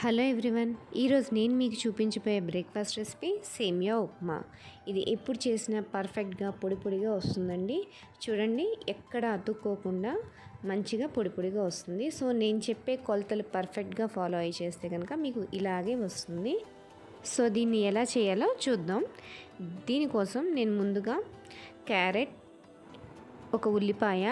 hello everyone ఈరోజు నేను మీకు చూపించబోయే బ్రేక్ఫాస్ట్ రెసిపీ సేమియా ఉప్మా ఇది ఎప్పుడు చేసినా పర్ఫెక్ట్గా పొడి పొడిగా వస్తుందండి చూడండి ఎక్కడ అతుక్కోకుండా మంచిగా పొడి పొడిగా వస్తుంది సో నేను చెప్పే కొలతలు పర్ఫెక్ట్గా ఫాలో అయ్యి చేస్తే కనుక మీకు ఇలాగే వస్తుంది సో దీన్ని ఎలా చేయాలో చూద్దాం దీనికోసం నేను ముందుగా క్యారెట్ ఒక ఉల్లిపాయ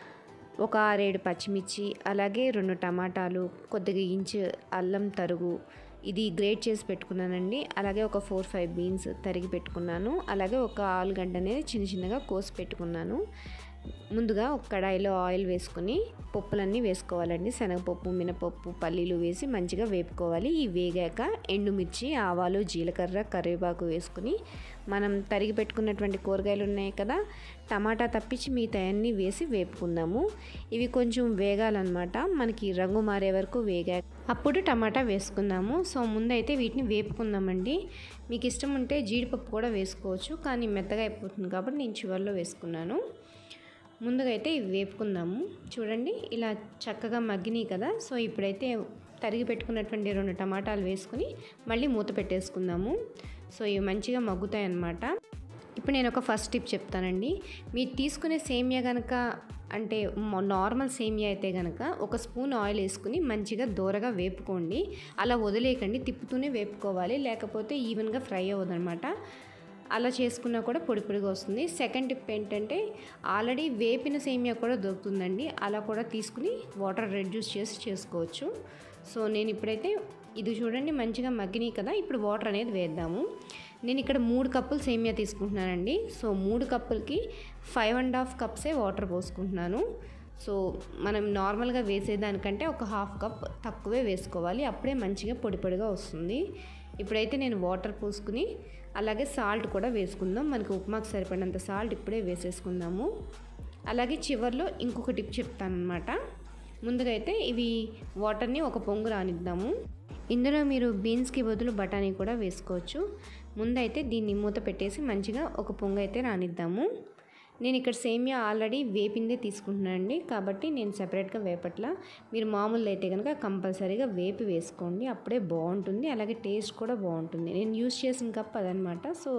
ఒక ఆరేడు పచ్చిమిర్చి అలాగే రెండు టమాటాలు కొద్దిగా ఇంచు అల్లం తరుగు ఇది గ్రేట్ చేసి పెట్టుకున్నానండి అలాగే ఒక ఫోర్ ఫైవ్ బీన్స్ తరిగి పెట్టుకున్నాను అలాగే ఒక ఆలుగడ్డ అనేది చిన్న చిన్నగా కోసి పెట్టుకున్నాను ముందుగా ఒక కడాయిలో ఆయిల్ వేసుకొని పప్పులన్నీ వేసుకోవాలండి శనగపప్పు మినపప్పు పల్లీలు వేసి మంచిగా వేపుకోవాలి ఈ వేగాక ఎండుమిర్చి ఆవాలు జీలకర్ర కరివేపాకు వేసుకుని మనం తరిగి పెట్టుకున్నటువంటి కూరగాయలు ఉన్నాయి కదా టమాటా తప్పించి మిగతా అన్నీ వేసి వేపుకుందాము ఇవి కొంచెం వేగాలన్నమాట మనకి రంగు మారే వరకు వేగా అప్పుడు టమాటా వేసుకుందాము సో ముందైతే వీటిని వేపుకుందామండి మీకు ఇష్టం ఉంటే జీడిపప్పు కూడా వేసుకోవచ్చు కానీ మెత్తగా అయిపోతుంది కాబట్టి నేను చివరిలో వేసుకున్నాను ముందుగా అయితే ఇవి వేపుకుందాము చూడండి ఇలా చక్కగా మగ్గినాయి కదా సో ఇప్పుడైతే తరిగి పెట్టుకున్నటువంటి రెండు టమాటాలు వేసుకుని మళ్ళీ మూత పెట్టేసుకుందాము సో ఇవి మంచిగా మగ్గుతాయి అన్నమాట ఇప్పుడు నేను ఒక ఫస్ట్ టిప్ చెప్తానండి మీరు తీసుకునే సేమియా కనుక అంటే నార్మల్ సేమియా అయితే కనుక ఒక స్పూన్ ఆయిల్ వేసుకుని మంచిగా దూరగా వేపుకోండి అలా వదిలేయకండి తిప్పుతూనే వేపుకోవాలి లేకపోతే ఈవెన్గా ఫ్రై అవ్వదనమాట అలా చేసుకున్నా కూడా పొడి పొడిగా వస్తుంది సెకండ్ టిప్ ఏంటంటే ఆల్రెడీ వేపిన సేమియా కూడా దొరుకుతుందండి అలా కూడా తీసుకుని వాటర్ రెడ్యూస్ చేసి చేసుకోవచ్చు సో నేను ఇప్పుడైతే ఇది చూడండి మంచిగా మగ్గినాయి కదా ఇప్పుడు వాటర్ అనేది వేద్దాము నేను ఇక్కడ మూడు కప్పులు సేమియా తీసుకుంటున్నానండి సో మూడు కప్పులకి ఫైవ్ అండ్ హాఫ్ కప్సే వాటర్ పోసుకుంటున్నాను సో మనం నార్మల్గా వేసేదానికంటే ఒక హాఫ్ కప్ తక్కువే వేసుకోవాలి అప్పుడే మంచిగా పొడి పొడిగా వస్తుంది ఇప్పుడైతే నేను వాటర్ పోసుకుని అలాగే సాల్ట్ కూడా వేసుకుందాం మనకి ఉప్మాకు సరిపడినంత సాల్ట్ ఇప్పుడే వేసేసుకుందాము అలాగే చివరిలో ఇంకొక టిప్ చెప్తానమాట ముందుగా అయితే ఇవి వాటర్ని ఒక పొంగు రానిద్దాము ఇందులో మీరు బీన్స్కి బదులు బఠానీ కూడా వేసుకోవచ్చు ముందైతే దీన్ని మూత పెట్టేసి మంచిగా ఒక పొంగు అయితే రానిద్దాము నేను ఇక్కడ సేమియా ఆల్రెడీ వేపిందే తీసుకుంటున్నానండి కాబట్టి నేను సపరేట్గా వేపట్ల మీరు మామూలు అయితే కనుక కంపల్సరీగా వేపి వేసుకోండి అప్పుడే బాగుంటుంది అలాగే టేస్ట్ కూడా బాగుంటుంది నేను యూస్ చేసిన కప్ అదనమాట సో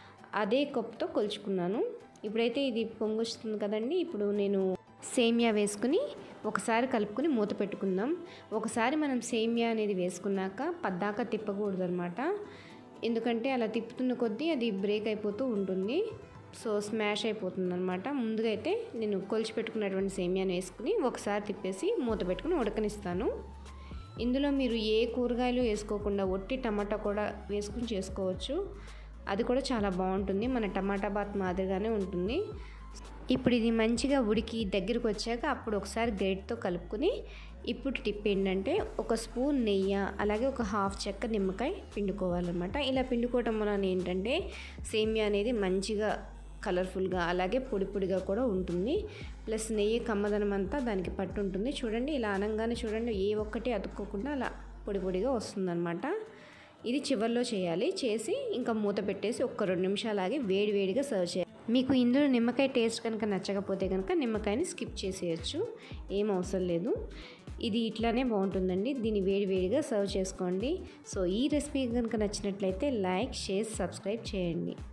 అదే కప్తో కొలుచుకున్నాను ఇప్పుడైతే ఇది పొంగొస్తుంది కదండి ఇప్పుడు నేను సేమియా వేసుకుని ఒకసారి కలుపుకొని మూత పెట్టుకుందాం ఒకసారి మనం సేమియా అనేది వేసుకున్నాక పద్దాక తిప్పకూడదు అనమాట ఎందుకంటే అలా తిప్పుతున్న కొద్దీ అది బ్రేక్ అయిపోతూ ఉంటుంది సో స్మాష్ అయిపోతుంది అనమాట ముందుగా అయితే నేను కొలిచి పెట్టుకున్నటువంటి సేమియాను వేసుకుని ఒకసారి తిప్పేసి మూత పెట్టుకుని ఉడకనిస్తాను ఇందులో మీరు ఏ కూరగాయలు వేసుకోకుండా ఒట్టి టమాటా కూడా వేసుకుని చేసుకోవచ్చు అది కూడా చాలా బాగుంటుంది మన టమాటా బాత్ మాదిరిగానే ఉంటుంది ఇప్పుడు ఇది మంచిగా ఉడికి దగ్గరకు వచ్చాక అప్పుడు ఒకసారి గేట్తో కలుపుకొని ఇప్పుడు టిప్ ఏంటంటే ఒక స్పూన్ నెయ్యి అలాగే ఒక హాఫ్ చెక్క నిమ్మకాయ పిండుకోవాలన్నమాట ఇలా పిండుకోవటం వలన ఏంటంటే సేమియా అనేది మంచిగా కలర్ఫుల్గా అలాగే పొడి పొడిగా కూడా ఉంటుంది ప్లస్ నెయ్యి కమ్మదనం అంతా దానికి పట్టు ఉంటుంది చూడండి ఇలా అనగానే చూడండి ఏ ఒక్కటి అతుక్కోకుండా అలా పొడి పొడిగా వస్తుందన్నమాట ఇది చివరిలో చేయాలి చేసి ఇంకా మూత పెట్టేసి ఒక్క రెండు నిమిషాలు ఆగి వేడి వేడిగా సర్వ్ చేయాలి మీకు ఇందులో నిమ్మకాయ టేస్ట్ కనుక నచ్చకపోతే కనుక నిమ్మకాయని స్కిప్ చేసేయచ్చు ఏం అవసరం లేదు ఇది ఇట్లానే బాగుంటుందండి దీన్ని వేడి వేడిగా సర్వ్ చేసుకోండి సో ఈ రెసిపీ కనుక నచ్చినట్లయితే లైక్ షేర్ సబ్స్క్రైబ్ చేయండి